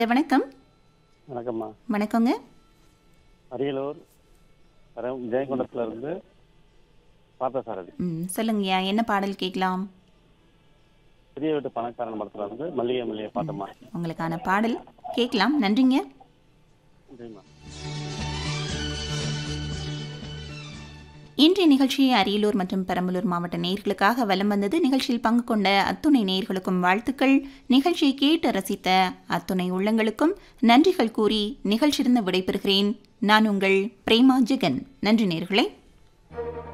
வணக்கம் வணக்கம்மா வணக்கங்க அரியலூர் வரம் ஜெயங்கொண்டத்துல இருந்து பார்த்தசாரதி ம் சொல்லுங்கய்யா என்ன பாடல் கேட்கலாம் பெரிய வீட்டு பணக்காரன் மடத்துல இருந்து மல்லிகை மல்லிகை பார்த்தம்மா உங்களுக்கான பாடல் கேட்கலாம் நன்றிங்க நன்றிம்மா இன்றைய நிகழ்ச்சி அரியலூர் மற்றும் பெரம்பலூர் மாவட்ட நேயர்களுக்காக வலம் வந்தது நிகழ்ச்சியில் பங்கு கொண்ட அத்துணை நேயர்களுக்கும் வாழ்த்துக்கள் நிகழ்ச்சியை கேட்டு ரசித்த அத்துணை உள்ளங்களுக்கும் நன்றிகள் கூறி நிகழ்ச்சியிருந்து விடைபெறுகிறேன் நான் உங்கள் பிரேமா ஜெகன் நன்றி நேயர்களே